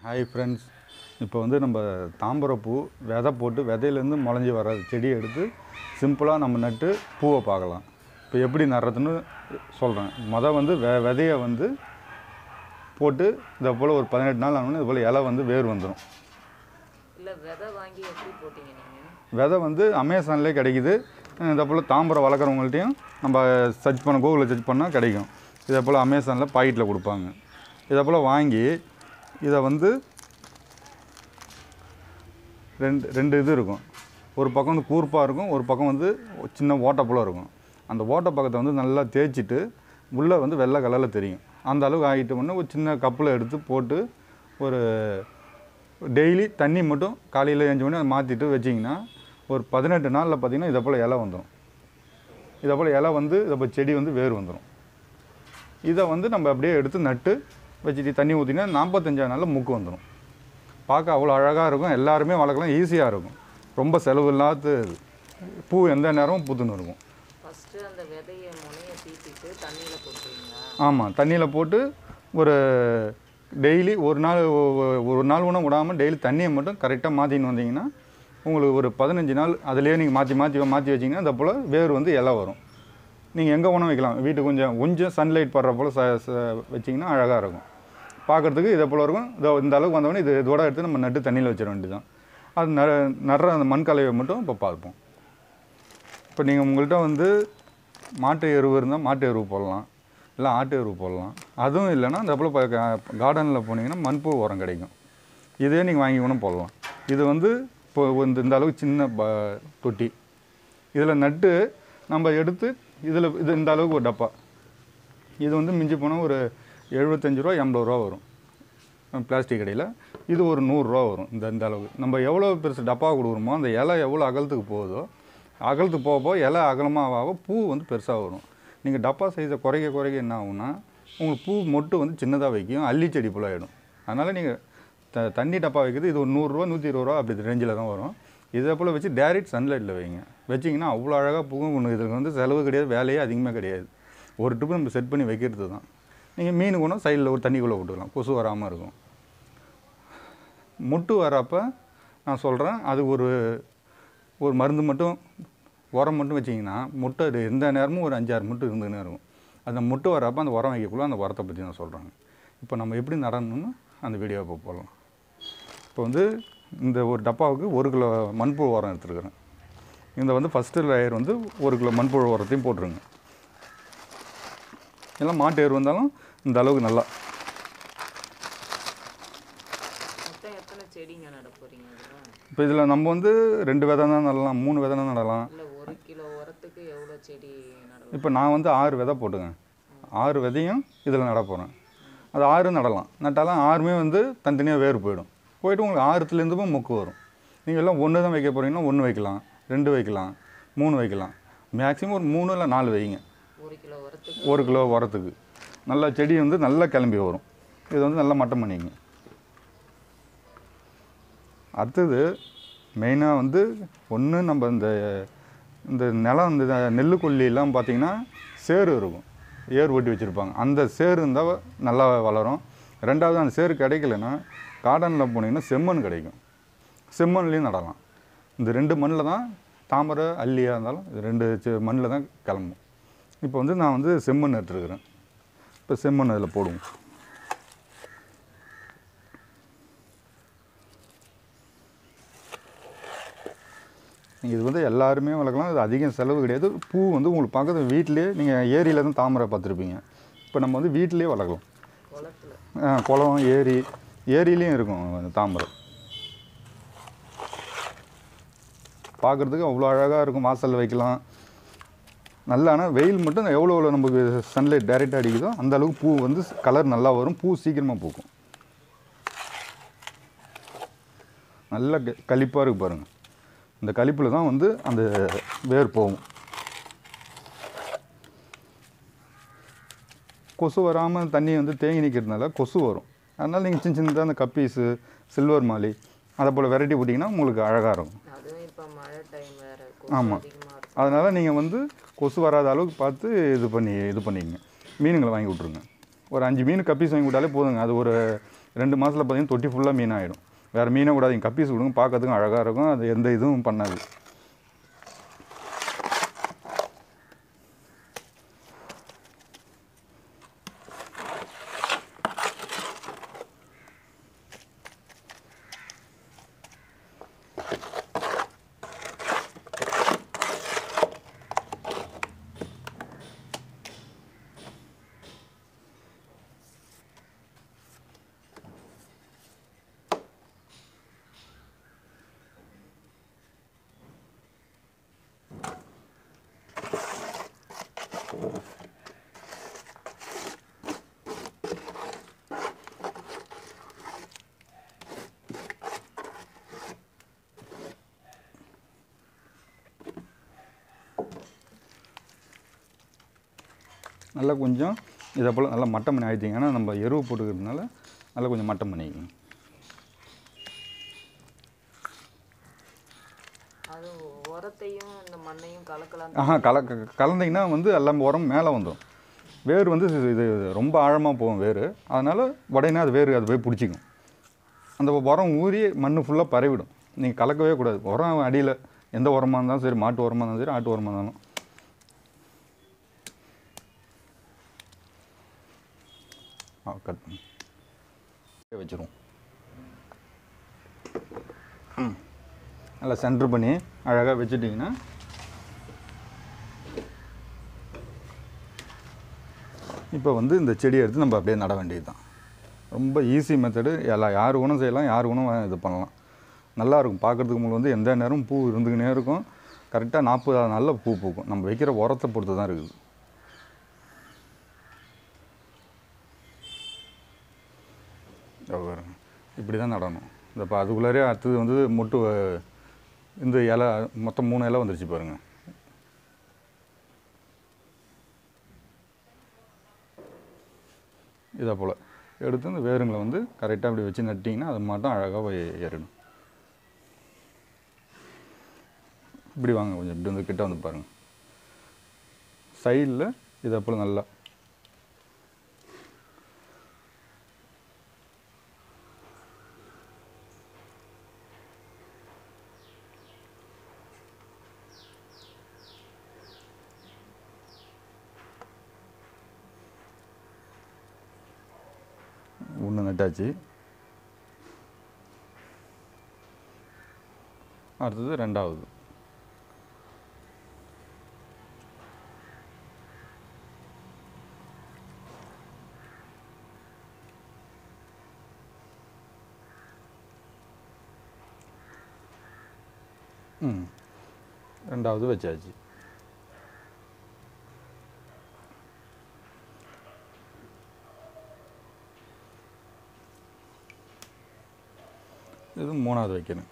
Hi friends இப்போ வந்து நம்ம தாம்பரப்பூ விதை போட்டு விதையிலேருந்து முளைஞ்சி வர செடியை எடுத்து சிம்பிளாக நம்ம நட்டு பூவை பார்க்கலாம் இப்போ எப்படி நடுறதுன்னு சொல்கிறேன் மொதல் வந்து வெ விதையை வந்து போட்டு இதை போல் ஒரு பதினெட்டு நாள் ஆனோடனே இது போல் இலை வந்து வேர் வந்துடும் இல்லை விதை வாங்கி எப்படி போட்டீங்க நீங்கள் விதை வந்து அமேசான்லேயே கிடைக்குது இதை போல் தாம்பரம் வளர்க்குறவங்கள்ட்டையும் நம்ம சர்ச் பண்ண கூகுளில் சர்ச் பண்ணால் கிடைக்கும் இதே போல் அமேசானில் பாக்கெட்டில் கொடுப்பாங்க இதை போல் வாங்கி இதை வந்து ரெண்டு ரெண்டு இது இருக்கும் ஒரு பக்கம் வந்து கூர்ப்பாக இருக்கும் ஒரு பக்கம் வந்து சின்ன ஓட்டை போல் இருக்கும் அந்த ஓட்டை பக்கத்தை வந்து நல்லா தேய்ச்சிட்டு உள்ளே வந்து வெள்ளை கலரில் தெரியும் அந்த அளவுக்கு ஆகிட்டோம்னா ஒரு சின்ன கப்பில் எடுத்து போட்டு ஒரு டெய்லி தண்ணி மட்டும் காலையில் ஏஞ்ச உடனே மாற்றிட்டு வச்சிங்கன்னா ஒரு பதினெட்டு நாளில் பார்த்தீங்கன்னா இதை போல் இலை வந்துடும் இதை போல் இலை வந்து இதை போல் செடி வந்து வேர் வந்துடும் இதை வந்து நம்ம அப்படியே எடுத்து நட்டு வச்சுட்டு தண்ணி ஊற்றினா நாற்பத்தஞ்சாவது நாளில் முக்கு வந்துடும் பார்க்க அவ்வளோ அழகாக இருக்கும் எல்லாருமே வளர்க்கலாம் ஈஸியாக இருக்கும் ரொம்ப செலவு இல்லாத இது. பூ எந்த நேரமும் புத்துன்னு இருக்கும் ஃபஸ்ட்டு அந்த விதையை முனையை தீட்டிட்டு தண்ணியில் போட்டுருவீங்களா ஆமாம் தண்ணியில் போட்டு ஒரு டெய்லி ஒரு நாள் ஒ- ஒ- ஒரு நாள் உணவு விடாமல் டெய்லி தண்ணியை மட்டும் கரெக்டாக மாற்றின்னு வந்தீங்கன்னா உங்களுக்கு ஒரு பதினஞ்சு நாள் அதுலேயே நீங்கள் மாற்றி மாற்றி மாற்றி வச்சிங்கன்னா இந்த போல் வேர் வந்து இலை வரும் நீங்கள் எங்கே உணவு வைக்கலாம் வீட்டுக்கு கொஞ்சம் கொஞ்சம் சன்லைட் படுற போல் ச ச வச்சிங்கன்னா அழகாக இருக்கும் பார்க்குறதுக்கு இதை போல் இருக்கும் இதோ இந்த அளவுக்கு வந்தவொடனே இது இதோட எடுத்து நம்ம நட்டு தண்ணியில் வச்சிட வேண்டியதுதான் அது ந நடுற அந்த மண் கலவையை மட்டும் இப்போ பார்ப்போம் இப்போ நீங்கள் உங்கள்கிட்ட வந்து மாட்டு எருவு இருந்தால் மாட்டு எருவு போடலாம் இல்லை ஆட்டு எருவு போடலாம் அதுவும் இல்லைன்னா இந்த போல் கார்டனில் போனீங்கன்னா மண்பூ உரம் கிடைக்கும் இதே நீங்கள் வாங்கி கூட போடலாம் இது வந்து இப்போ இந்த இந்த அளவுக்கு சின்ன ப தொட்டி இதில் நட்டு நம்ம எடுத்து இதில் இது இந்த அளவுக்கு ஒரு டப்பா இது வந்து மிஞ்சி போனால் ஒரு எழுபத்தஞ்சு ரூபா எண்பது ரூபா வரும் பிளாஸ்டிக் கடையில் இது ஒரு நூறுரூவா வரும் இந்த இந்த அளவுக்கு நம்ம எவ்வளோ பெருசு டப்பா கொடுக்குறோமோ அந்த இலை எவ்வளோ அகலத்துக்கு போகுதோ அகலத்துக்கு போக போக இலை அகலமாக ஆக பூ வந்து பெருசாக வரும் நீங்கள் டப்பா சைஸை குறைக்க குறைக்க என்ன ஆகும்னா உங்களுக்கு பூ மொட்டு வந்து சின்னதாக வைக்கும் அள்ளி செடி போல் ஆகிடும் அதனால் நீங்கள் த தண்ணி டப்பா வைக்கிறது இது ஒரு நூறுரூவா நூற்றி இருபது ரூபா அப்படி ரேஞ்சில் தான் வரும் இதே போல் வச்சு டேரெக்ட் சன்லைட்டில் வைங்க வச்சிங்கன்னா அவ்வளோ அழகாக பூவும் ஒன்று இதுக்கு வந்து செலவு கிடையாது வேலையே அதிகமாக கிடையாது ஒரு ட்ரிப்பு நம்ம செட் பண்ணி வைக்கிறது தான் நீங்கள் மீன் கூட சைடில் ஒரு தண்ணிக்குள்ளே விட்டுக்கலாம் கொசு வராமல் இருக்கும் முட்டு வரப்போ நான் சொல்கிறேன் அது ஒரு ஒரு மருந்து மட்டும் உரம் மட்டும் வச்சிங்கன்னா முட்டை அது எந்த நேரமும் ஒரு அஞ்சாறு முட்டு இருந்துக்கினே இருக்கும் அந்த முட்டை வரப்போ அந்த உரம் வைக்கக்குள்ள அந்த உரத்தை பற்றி நான் சொல்கிறேங்க இப்போ நம்ம எப்படி நடணும்னு அந்த வீடியோவை இப்போ போடலாம் இப்போ வந்து இந்த ஒரு டப்பாவுக்கு ஒரு கிலோ மண்புழு உரம் எடுத்துருக்குறேன் இந்த வந்து ஃபஸ்ட்டு லேயர் வந்து ஒரு கிலோ மண்புழு உரத்தையும் போட்டுருங்க எல்லாம் மாட்டு எரு வந்தாலும் இந்த அளவுக்கு நல்லா மொத்தம் எத்தனை செடிங்க நட போகிறீங்க அதில் இப்போ இதில் நம்ம வந்து ரெண்டு விதை தான் நடலாம் மூணு விதை தான் நடலாம் இல்லை ஒரு கிலோ உரத்துக்கு எவ்வளோ செடி நடலாம் இப்போ நான் வந்து ஆறு விதை போட்டுங்க ஆறு விதையும் இதில் நட போகிறேன் அது ஆறு நடலாம் நட்டாலும் ஆறுமே வந்து தனித்தனியாக வேறு போயிடும் போயிட்டு உங்களுக்கு ஆறுத்துலேருந்துமே மொக்கு வரும் நீங்கள் எல்லாம் ஒன்று தான் வைக்க போகிறீங்கன்னா ஒன்று வைக்கலாம் ரெண்டு வைக்கலாம் மூணு வைக்கலாம் மேக்ஸிமம் ஒரு மூணு இல்லை நாலு வைங்க ஒரு கிலோ உரத்துக்கு ஒரு கிலோ உரத்துக்கு நல்லா செடி வந்து நல்லா கிளம்பி வரும் இது வந்து நல்லா மட்டம் பண்ணிங்க அடுத்தது மெயினாக வந்து ஒன்று நம்ம இந்த இந்த நிலம் இந்த நெல்லு கொல்லியெல்லாம் பார்த்தீங்கன்னா சேறு இருக்கும் ஏர் ஓட்டி வச்சுருப்பாங்க அந்த சேறு இருந்தால் நல்லா வளரும் ரெண்டாவது அந்த சேறு கிடைக்கலன்னா கார்டனில் போனீங்கன்னா செம்மண் கிடைக்கும் செம்மண்லேயும் நடலாம் இந்த ரெண்டு மண்ணில் தான் தாமரை அல்லியாக இருந்தாலும் இது ரெண்டு மண்ணில் தான் கிளம்பும் இப்போ வந்து நான் வந்து செம்மண் எடுத்துருக்குறேன் இப்போ செம்மண் அதில் போடுவோம் நீங்கள் இது வந்து எல்லாருமே வளர்க்கலாம் இது அதிகம் செலவு கிடையாது பூ வந்து உங்களுக்கு பக்கத்து வீட்டிலே நீங்கள் ஏரியில் தான் தாமரை பார்த்துருப்பீங்க இப்போ நம்ம வந்து வீட்டிலே வளர்க்கலாம் குளத்துல ஆ, குளம் ஏரி ஏரியிலையும் இருக்கும் அந்த தாமரை பார்க்குறதுக்கு அவ்வளோ அழகாக இருக்கும் வாசலில் வைக்கலாம் நல்லா ஆனால் வெயில் மட்டும் எவ்வளோ எவ்வளோ நமக்கு சன்லைட் டைரெக்டாக அடிக்குதோ அந்த அளவுக்கு பூ வந்து கலர் நல்லா வரும் பூ சீக்கிரமாக பூக்கும் நல்ல களிப்பாக இருக்கு பாருங்கள் இந்த களிப்பில் தான் வந்து அந்த வேர் போகும் கொசு வராமல் தண்ணி வந்து தேங்கி நிற்கிறதுனால கொசு வரும் அதனால் நீங்கள் சின்ன சின்னதாக அந்த கப்பீஸு சில்வர் மாலி அதை போல் வெரைட்டி போட்டிங்கன்னா உங்களுக்கு அழகாக இருக்கும் அதுவும் இப்போ மழை டைம் வேறு ஆமா. அதிகமாக இருக்கும் அதனால் நீங்கள் வந்து கொசு வராத அளவுக்கு பார்த்து இது பண்ணி இது பண்ணிக்கங்க மீனுங்களை வாங்கி விட்ருங்க ஒரு அஞ்சு மீன் கப்பீஸ் வாங்கி விட்டாலே போதுங்க அது ஒரு ரெண்டு மாதத்தில் பார்த்தீங்கன்னா தொட்டி ஃபுல்லாக மீன் ஆகிடும் வேறு மீனை விடாதீங்க கப்பீஸ் விடுங்க பார்க்கறதுக்கும் அழகாக இருக்கும் அது எந்த இதுவும் பண்ணாது நல்லா கொஞ்சம் இதை போல் நல்லா மட்டம் பண்ணி ஆயிடுச்சிங்கன்னா நம்ம எருவு போட்டுக்கிறதுனால நல்லா கொஞ்சம் மட்டம் பண்ணிக்கணும் அது உரத்தையும் இந்த மண்ணையும் கலக்கலாம் ஆஹா கல க- கலந்தீங்கன்னா வந்து எல்லாம் உரம் மேலே வந்துடும் வேர் வந்து இது இது ரொம்ப ஆழமாக போகும் வேர் அதனால் உடனே அது வேர் அது போய் பிடிச்சிக்கும் அந்த உரம் ஊறி மண் ஃபுல்லாக பரவிடும் நீங்கள் கலக்கவே கூடாது உரம் அடியில் எந்த உரமாக இருந்தாலும் சரி மாட்டு உரமாக இருந்தாலும் சரி ஆட்டு உரமாக இருந்தாலும் ஆ கட் பண்ணி வச்சிருவோம் ம் நல்லா சென்டர் பண்ணி அழகாக வச்சுட்டிங்கன்னா இப்போ வந்து இந்த செடியை எடுத்து நம்ம அப்படியே நட வேண்டியது தான் ரொம்ப ஈஸி மெத்தடு எல்லா யார் வேணும் செய்யலாம் யார் வேணும் இது பண்ணலாம் நல்லா இருக்கும் பார்க்குறதுக்கு உங்களுக்கு வந்து எந்த நேரம் பூ இருந்துக்கினே இருக்கும் கரெக்டாக நாற்பது நாளில் பூ பூக்கும் நம்ம வைக்கிற உரத்தை பொறுத்து தான் இருக்குது இதோ பாருங்க. இப்படி தான் நடணும் இந்த இப்போ அதுக்குள்ளாரே அடுத்தது வந்து மொட்டு அஹ், இந்த இலை மொத்தம் மூணு இலை வந்துருச்சு பாருங்கள் இதை போல் எடுத்து இந்த வேருங்களை வந்து கரெக்டாக அப்படி வச்சு நட்டிங்கன்னா அது மட்டும் அழகாக போய் ஏறிடும் இப்படி வாங்க கொஞ்சம் இப்படி வந்து கிட்ட வந்து பாருங்கள் சைடில் இதை போல் நல்லா ஒன்று நட்டாச்சு அடுத்தது ரெண்டாவது ம் ரெண்டாவது வச்சாச்சு இது மூணாவது வைக்கணும்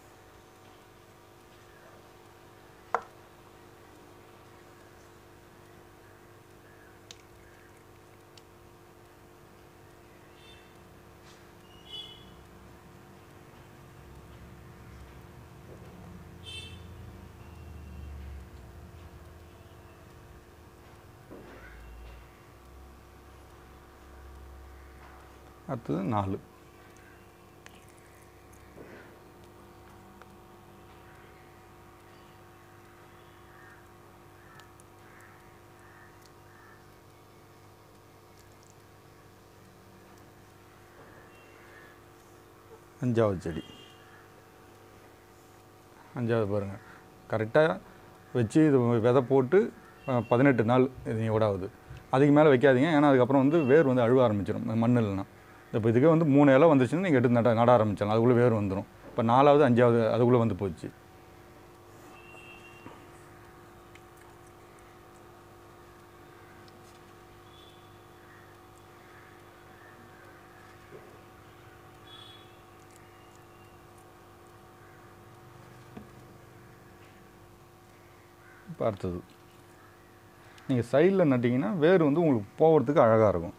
அடுத்தது நாலு அஞ்சாவது செடி அஞ்சாவது பாருங்கள் கரெக்டாக வச்சு இது விதை போட்டு அஹ், பதினெட்டு நாள் இது விடாவது அதுக்கு மேலே வைக்காதீங்க ஏன்னா அதுக்கப்புறம் வந்து வேர் வந்து அழுவ ஆரம்பிச்சிடும் மண் இல்லைன்னா இப்போ இதுக்கே வந்து மூணு இலை வந்துச்சுன்னா நீங்கள் எடுத்து நட நட ஆரம்பிச்சிடலாம் அதுக்குள்ளே வேர் வந்துடும் இப்போ நாலாவது அஞ்சாவது அதுக்குள்ளே வந்து போச்சு இப்போ அடுத்தது நீங்கள் சைடில் நட்டிங்கன்னா வேர் வந்து உங்களுக்கு போகிறதுக்கு அழகாக இருக்கும்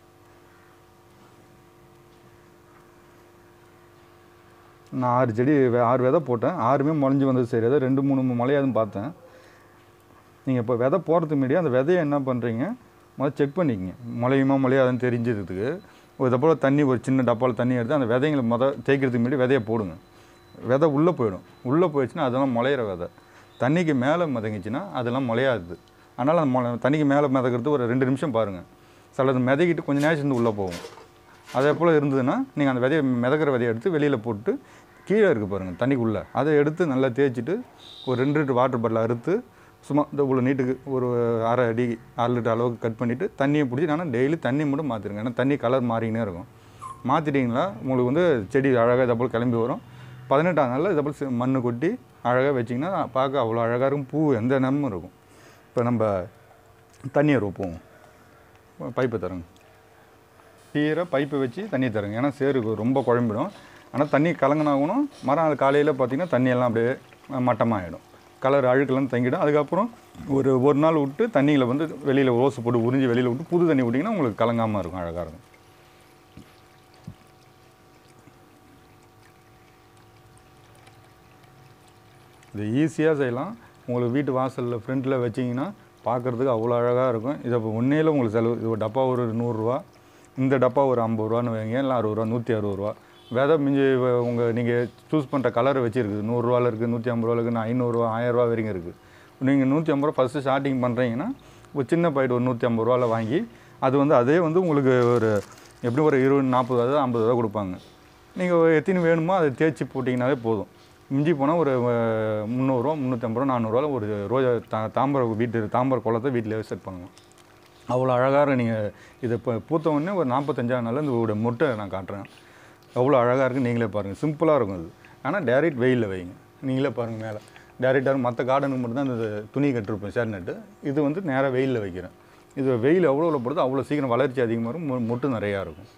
நான் ஆறு செடி வே- ஆறு விதை போட்டேன் ஆறுமே முளைஞ்சி வந்தது சரி ஏதோ ரெண்டு மூணு முளையாதுன்னு பார்த்தேன் நீங்கள் இப்போ விதை போகிறதுக்கு முன்னாடி அந்த விதையை என்ன பண்ணுறீங்க முதல்ல செக் பண்ணிக்கங்க முளையுமா முளையாதுன்னு தெரிஞ்சதுக்கு ஒரு போல் தண்ணி ஒரு சின்ன டப்பாவில் தண்ணி எடுத்து அந்த விதைங்களை மொத தேய்க்கிறதுக்கு முன்னாடி விதையை போடுங்க விதை உள்ளே போயிடும் உள்ளே போயிடுச்சுன்னா அதெல்லாம் முளையிற விதை தண்ணிக்கு மேலே மிதங்கிச்சுன்னா அதெல்லாம் முளையாது அதனால் அந்த மொளை தண்ணிக்கு மேலே மிதக்கிறது ஒரு ரெண்டு நிமிஷம் பாருங்கள் சிலது மிதக்கிட்டு கொஞ்சம் நேரம் சேர்ந்து உள்ளே போகும் அதே போல் இருந்ததுன்னா நீங்கள் அந்த விதையை மிதக்கிற விதையை எடுத்து வெளியில் போட்டு கீழே இருக்குது பாருங்கள் தண்ணிக்குள்ளே அதை எடுத்து நல்லா தேய்ச்சிட்டு ஒரு ரெண்டு லிட்டர் வாட்டர் பாட்டில் அறுத்து சும்மா இந்த இவ்வளோ நீட்டுக்கு ஒரு அரை அடி அரை லிட்டர் அளவுக்கு கட் பண்ணிவிட்டு தண்ணியை பிடிச்சி ஆனால் டெய்லி தண்ணி மட்டும் மாற்றிருங்க ஏன்னா தண்ணி கலர் மாறிக்கினே இருக்கும் மாற்றிட்டிங்களா உங்களுக்கு வந்து செடி அழகாக இதை போல் கிளம்பி வரும் பதினெட்டாம் நாளில் இதை போல் மண் கொட்டி அழகாக வச்சிங்கன்னா பார்க்க அவ்வளோ அழகாக இருக்கும் பூ எந்த நேரமும் இருக்கும் இப்போ நம்ம தண்ணியை ரொப்புவோம் பைப்பை தரங்க கீரை பைப்பை வச்சு தண்ணி தருங்க ஏன்னா சேரு ரொம்ப குழம்பிடும் ஆனால் தண்ணி கலங்கினாகணும் மறுநாள் காலையில் பார்த்தீங்கன்னா தண்ணியெல்லாம் அப்படியே மட்டமாகிடும் கலர் அழுக்கெல்லாம் தங்கிடும் அதுக்கப்புறம் ஒரு ஒரு நாள் விட்டு தண்ணியில் வந்து வெளியில் ஓசு போட்டு உறிஞ்சி வெளியில் விட்டு புது தண்ணி விட்டிங்கன்னா உங்களுக்கு கலங்காமல் இருக்கும் அழகாக இருக்கும் இது ஈஸியாக செய்யலாம் உங்களுக்கு வீட்டு வாசலில் ஃப்ரண்ட்டில் வச்சிங்கன்னா பார்க்குறதுக்கு அவ்வளோ அழகாக இருக்கும் இதை இப்போ உண்மையில் உங்களுக்கு செலவு இது ஒரு டப்பா ஒரு நூறுரூவா இந்த டப்பா ஒரு ஐம்பது ரூபான்னு வைங்க இல்லை அறுபது ரூபா நூற்றி அறுபது ரூபா விதை மிஞ்சி உங்கள் நீங்கள் சூஸ் பண்ணுற கலரை வச்சு இருக்குது நூறுரூவாவில் இருக்குது நூற்றி ஐம்பது ரூபாவில் இருக்குது ஐநூறுரூவா ஆயிரரூவா வரைக்கும் இருக்குது நீங்கள் நூற்றி ஐம்பது ரூபா ஃபஸ்ட்டு ஸ்டார்டிங் பண்ணுறீங்கன்னா ஒரு சின்ன பாக்கெட் ஒரு நூற்றி ஐம்பது ரூபாவில் வாங்கி அது வந்து அதே வந்து உங்களுக்கு ஒரு எப்படி ஒரு இருபது நாற்பது ரூபா ஐம்பது ரூபா கொடுப்பாங்க நீங்கள் எத்தனை வேணுமோ அதை தேய்ச்சி போட்டிங்கனாலே போதும் மிஞ்சி போனால் ஒரு அஹ், முந்நூறுரூவா முந்நூற்றம்பது ரூபா நானூறுரூவா ஒரு ரோஜா தா தாம்பர வீட்டு தாம்பர குளத்தை வீட்டிலே செட் பண்ணலாம் அவ்வளோ அழகாக இருக்கும் நீங்கள் இதை இப்போ பூத்த உடனே ஒரு நாற்பத்தஞ்சாவது நாளில் இந்த ஒரு மொட்டை நான் காட்டுறேன் அவ்வளோ அழகாக இருக்குது நீங்களே பாருங்கள் சிம்பிளாக இருக்கும் அது ஆனால் டேரெக்ட் வெயிலில் வைங்க நீங்களே பாருங்கள் மேலே டேரெக்டாக மற்ற கார்டனுக்கு மட்டும்தான் இந்த துணி கட்டிருப்பேன் சேர் நட்டு இது வந்து நேராக வெயிலில் வைக்கிறேன் இது வெயில் எவ்வளோ எவ்வளோ போடுதோ அவ்வளோ சீக்கிரம் வளர்ச்சி அதிகமாக இருக்கும் மொ- மொட்டு நிறையா இருக்கும்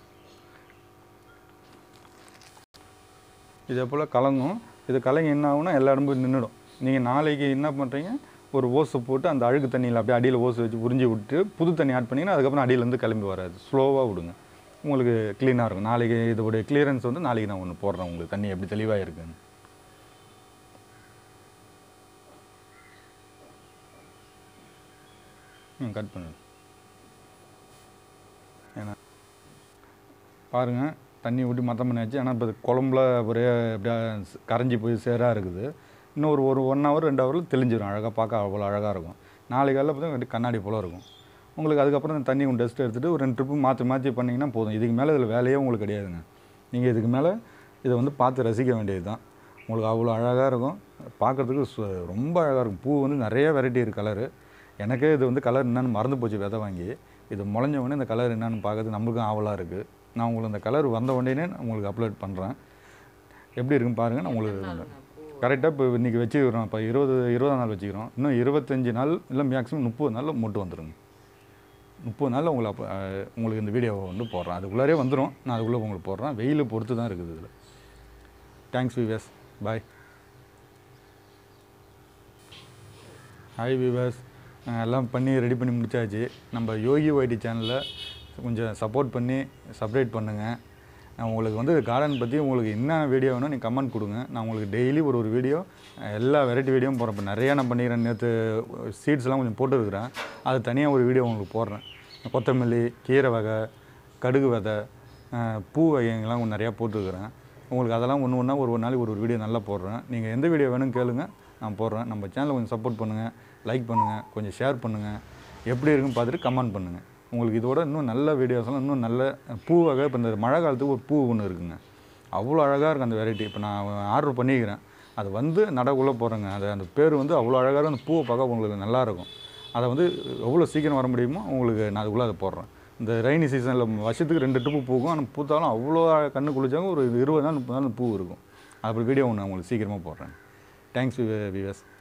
இதே போல் கலங்கும் இது கலங்கி என்ன ஆகும்னா எல்லா இடமும் நின்றுடும் நீங்கள் நாளைக்கு என்ன பண்ணுறீங்க ஒரு ஓசு போட்டு அந்த அழுக்கு தண்ணியில் அப்படியே அடியில் ஓசு வச்சு உறிஞ்சி விட்டு புது தண்ணி ஆட் பண்ணிங்கன்னா அதுக்கப்புறம் அடியிலேருந்து கிளம்பி வராது ஸ்லோவாக விடுங்க உங்களுக்கு க்ளீனாக இருக்கும் நாளைக்கு இதோடைய கிளியரன்ஸ் வந்து நாளைக்கு நான் ஒன்று போடுறேன் உங்களுக்கு தண்ணி எப்படி தெளிவாக இருக்குன்னு ம் கட் பண்ணு ஏன்னா பாருங்கள் தண்ணி ஊற்றி மத்தம் பண்ணியாச்சு ஆனால் இப்போ இது குழம்புல ஒரே அப்படியே ஸ்- கரைஞ்சி போய் சேராக இருக்குது இன்னும் ஒரு ஒரு ஒன் ஹவர் ரெண்டு ஹவரில் தெளிஞ்சிடும் அழகாக பார்க்க அவ்வளோ அழகாக இருக்கும் நாளைக்கு காலையில் பார்த்தா கண்ணாடி போல் இருக்கும் உங்களுக்கு அதுக்கப்புறம் இந்த தண்ணி கொஞ்சம் டெஸ்ட் எடுத்துகிட்டு ஒரு ரெண்டு ட்ரிப்பு மாற்றி மாற்றி பண்ணிங்கன்னா போதும் இதுக்கு மேலே இதில் வேலையே உங்களுக்கு கிடையாதுங்க நீங்கள் இதுக்கு மேலே இதை வந்து பார்த்து ரசிக்க வேண்டியது தான் உங்களுக்கு அவ்வளோ அழகாக இருக்கும் பார்க்குறதுக்கு சு- ரொம்ப அழகாக இருக்கும் பூ வந்து நிறைய வெரைட்டி இருக்குது கலரு எனக்கே இது வந்து கலர் என்னன்னு மறந்து போச்சு விதை வாங்கி இது முளைஞ்ச உடனே இந்த கலர் என்னன்னு பார்க்கறது நம்மளுக்கும் ஆவலாக இருக்குது நான் உங்களுக்கு இந்த கலர் வந்த உடனே நான் உங்களுக்கு அப்லோட் பண்ணுறேன் எப்படி இருக்குன்னு பாருங்கள் நான் உங்களுக்கு இது பண்ணுறேன் கரெக்டாக இப்போ இன்றைக்கி வச்சுக்கிறோம் இப்போ இருபது இருபதாம் நாள் வச்சுக்கிறோம் இன்னும் இருபத்தஞ்சி நாள் இல்லை மேக்ஸிமம் முப்பது நாளில் மொட்டு வந்துருங்க முப்பது நாளில் உங்களை அப்போ அஹ், உங்களுக்கு இந்த வீடியோவை வந்து போடுறேன் அதுக்குள்ளாரே வந்துடும் நான் அதுக்குள்ளே உங்களுக்கு போடுறேன் வெயில் பொறுத்து தான் இருக்குது இதில் தேங்க்ஸ் விவேஸ் பாய் ஹாய் விவேஸ் எல்லாம் பண்ணி ரெடி பண்ணி முடிச்சாச்சு நம்ம யோகி ஒய்டி சேனலில் கொஞ்சம் சப்போர்ட் பண்ணி சப்ரேட் பண்ணுங்கள் நான் உங்களுக்கு வந்து கார்டன் பற்றி உங்களுக்கு என்ன வீடியோ வேணும் நீங்கள் கமெண்ட் கொடுங்க நான் உங்களுக்கு டெய்லி ஒரு ஒரு வீடியோ எல்லா வெரைட்டி வீடியோவும் போடுறேன் இப்போ நிறையா நான் பண்ணிக்கிறேன் நேற்று சீட்ஸ்லாம் கொஞ்சம் போட்டுருக்குறேன் அது தனியாக ஒரு வீடியோ உங்களுக்கு போடுறேன் கொத்தமல்லி கீரை வகை கடுகு விதை அஹ், பூ வகைங்கள்லாம் கொஞ்சம் நிறையா போட்டுருக்குறேன் உங்களுக்கு அதெல்லாம் ஒன்று ஒன்றா ஒரு ஒரு நாளைக்கு ஒரு ஒரு வீடியோ நல்லா போடுறேன் நீங்கள் எந்த வீடியோ வேணும்னு கேளுங்க நான் போடுறேன் நம்ம சேனலை கொஞ்சம் சப்போர்ட் பண்ணுங்கள் லைக் பண்ணுங்கள் கொஞ்சம் ஷேர் பண்ணுங்கள் எப்படி இருக்குன்னு பார்த்துட்டு கமெண்ட் பண்ணுங்கள் உங்களுக்கு இதோட இன்னும் நல்ல வீடியோஸ்லாம் இன்னும் நல்ல பூ வகை இப்போ இந்த மழை காலத்துக்கு ஒரு பூ ஒன்று இருக்குங்க அவ்வளோ அழகாக இருக்கும் அந்த வெரைட்டி இப்போ நான் ஆர்டர் பண்ணிக்கிறேன் அது வந்து நடக்குள்ளே போகிறேங்க அது அந்த பேர் வந்து அவ்வளோ அழகாக இருக்கும் அந்த பூவை பார்க்க உங்களுக்கு நல்லா இருக்கும் அதை வந்து எவ்வளோ சீக்கிரம் வர முடியுமோ உங்களுக்கு நான் அதுக்குள்ளே அதை போடுறேன் இந்த ரெய்னி சீசனில் வருஷத்துக்கு ரெண்டு ட்ரிப்பு பூக்கும் ஆனால் பூத்தாலும் அவ்வளோ கண்ணு குளிச்சாங்க ஒரு இருபது நாள் முப்பது நாள் பூ இருக்கும் அப்படி வீடியோ ஒன்று உங்களுக்கு சீக்கிரமாக போடுறேன் தேங்க்ஸ் விவேஸ்